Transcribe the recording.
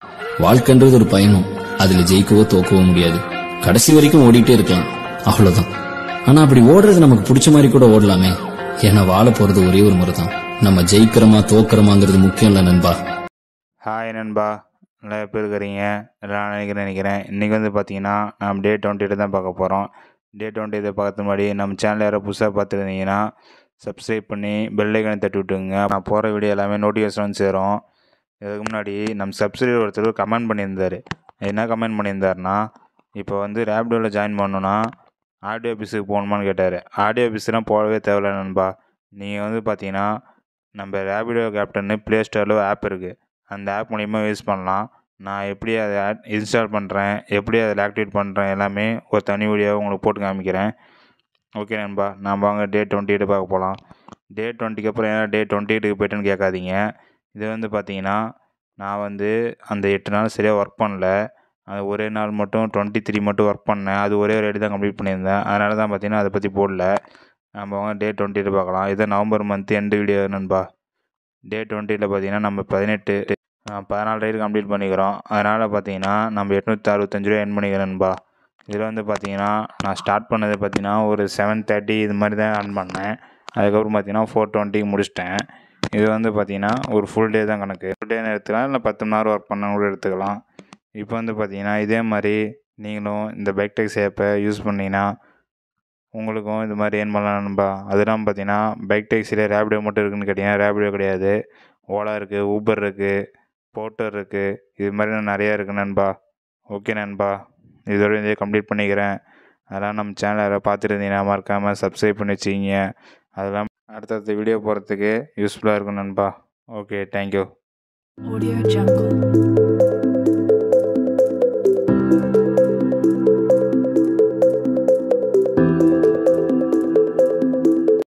வாழ்க்கைன்றது ஒரு பயணம் அதுல ஜெயிக்கவோ தோக்கவோ முடியாது கடைசி வரைக்கும் ஓடிட்டே இருக்கலாம் அவ்வளவுதான் ஆனா அப்படி ஓடுறது நமக்கு பிடிச்ச மாதிரி கூட ஓடலாமே ஏன்னா வாழ போறது ஒரே ஒரு முறை தான் நம்ம ஜெயிக்கிறோமா தோக்கிறோமாங்கிறது முக்கியம் இல்ல நண்பா ஹாய் நண்பா நல்லா எப்படி இருக்கிறீங்க எல்லாம் நினைக்கிறேன் நினைக்கிறேன் இன்றைக்கி வந்து பார்த்தீங்கன்னா நம்ம டே டுவெண்ட்டி தான் பார்க்க போகிறோம் டே டுவெண்ட்டி இதை பார்க்கறது முன்னாடி நம்ம சேனல் யாராவது புதுசாக பார்த்துருந்தீங்கன்னா சப்ஸ்கிரைப் பண்ணி பெல் ஐக்கனை தட்டி விட்டுங்க நான் போகிற வீடியோ எல்லாமே நோட்டிஃபிகேஷன் வந்து சேரும் இதுக்கு முன்னாடி நம்ம சப்ஸ்கிரைபர் ஒருத்தர் கமெண்ட் பண்ணியிருந்தார் என்ன கமெண்ட் பண்ணியிருந்தாருன்னா இப்போ வந்து ரேப்டோவில் ஜாயின் பண்ணணுன்னா ஆடியோ ஆஃபீஸுக்கு போகணுமான்னு கேட்டார் ஆடியோ ஆஃபீஸ்லாம் போகவே தேவையில்ல நண்பா நீங்கள் வந்து பார்த்தீங்கன்னா நம்ம ரேபிடோ கேப்டன்னு ப்ளே ஸ்டோரில் ஆப் இருக்குது அந்த ஆப் மூலிமா யூஸ் பண்ணலாம் நான் எப்படி அதை இன்ஸ்டால் பண்ணுறேன் எப்படி அதில் ஆக்டிவேட் பண்ணுறேன் எல்லாமே ஒரு தனி வீடியோவை உங்களுக்கு போட்டு காமிக்கிறேன் ஓகே நண்பா நான் வாங்க டே டுவெண்ட்டி எயிட் பார்க்க போகலாம் டே டுவெண்ட்டிக்கு அப்புறம் ஏன்னா டே டுவெண்ட்டி எயிட்டுக்கு போயிட்டேன்னு கேட்காதீங்க இது வந்து பார்த்தீங்கன்னா நான் வந்து அந்த எட்டு நாள் சரியாக ஒர்க் பண்ணல அது ஒரே நாள் மட்டும் டுவெண்ட்டி த்ரீ மட்டும் ஒர்க் பண்ணேன் அது ஒரே ஒரு ஐடி தான் கம்ப்ளீட் பண்ணியிருந்தேன் அதனால தான் பார்த்தீங்கன்னா அதை பற்றி போடல நம்ம வாங்க டே டுவெண்ட்டி எயிட் பார்க்கலாம் இது நவம்பர் மந்த் எண்டு வீடியோ நண்பா டே டுவெண்ட்டியில் பார்த்தீங்கன்னா நம்ம பதினெட்டு பதினாலு ரைடு கம்ப்ளீட் பண்ணிக்கிறோம் அதனால் பார்த்தீங்கன்னா நம்ம எட்நூற்றி அறுபத்தஞ்சு ரூபா என் பண்ணிக்கிறேன் நண்பா இதில் வந்து பார்த்தீங்கன்னா நான் ஸ்டார்ட் பண்ணது பார்த்தீங்கன்னா ஒரு செவன் தேர்ட்டி இது மாதிரி தான் ரன் பண்ணேன் அதுக்கப்புறம் பார்த்தீங்கன்னா ஃபோர் டுவெண்ட்டிக்கு முடிச்சிட்டேன் இது வந்து பார்த்தீங்கன்னா ஒரு ஃபுல் டே தான் கணக்கு ஃபுல் டே எடுத்துக்கலாம் இல்லை பத்து மணி நேரம் ஒர்க் பண்ண கூட எடுத்துக்கலாம் இப்போ வந்து பார்த்தீங்கன்னா இதே மாதிரி நீங்களும் இந்த பைக் டேக்ஸி ஆப்பை யூஸ் பண்ணிங்கன்னா உங்களுக்கும் இது மாதிரி ஏன் பண்ணலாம் நண்பா அதெல்லாம் பார்த்தீங்கன்னா பைக் டேக்ஸியில் ரேபிடோ மட்டும் இருக்குன்னு கேட்டிங்கன்னா ரேபிடோ கிடையாது ஓலா இருக்குது ஊபர் இருக்குது போட்டர் இருக்குது இது மாதிரி நிறையா இருக்குது நண்பா ஓகே நண்பா இதோட இதே கம்ப்ளீட் பண்ணிக்கிறேன் அதெல்லாம் நம்ம சேனலை யாராவது பார்த்துருந்தீங்கன்னா மறக்காமல் சப்ஸ்கிரைப் பண்ணி வச்சிக்கிங்க அதெல்லாம் அடுத்தடுத்த வீடியோ போகிறதுக்கு யூஸ்ஃபுல்லாக இருக்கும் நண்பா ஓகே தேங்க்யூ Audio Jungle.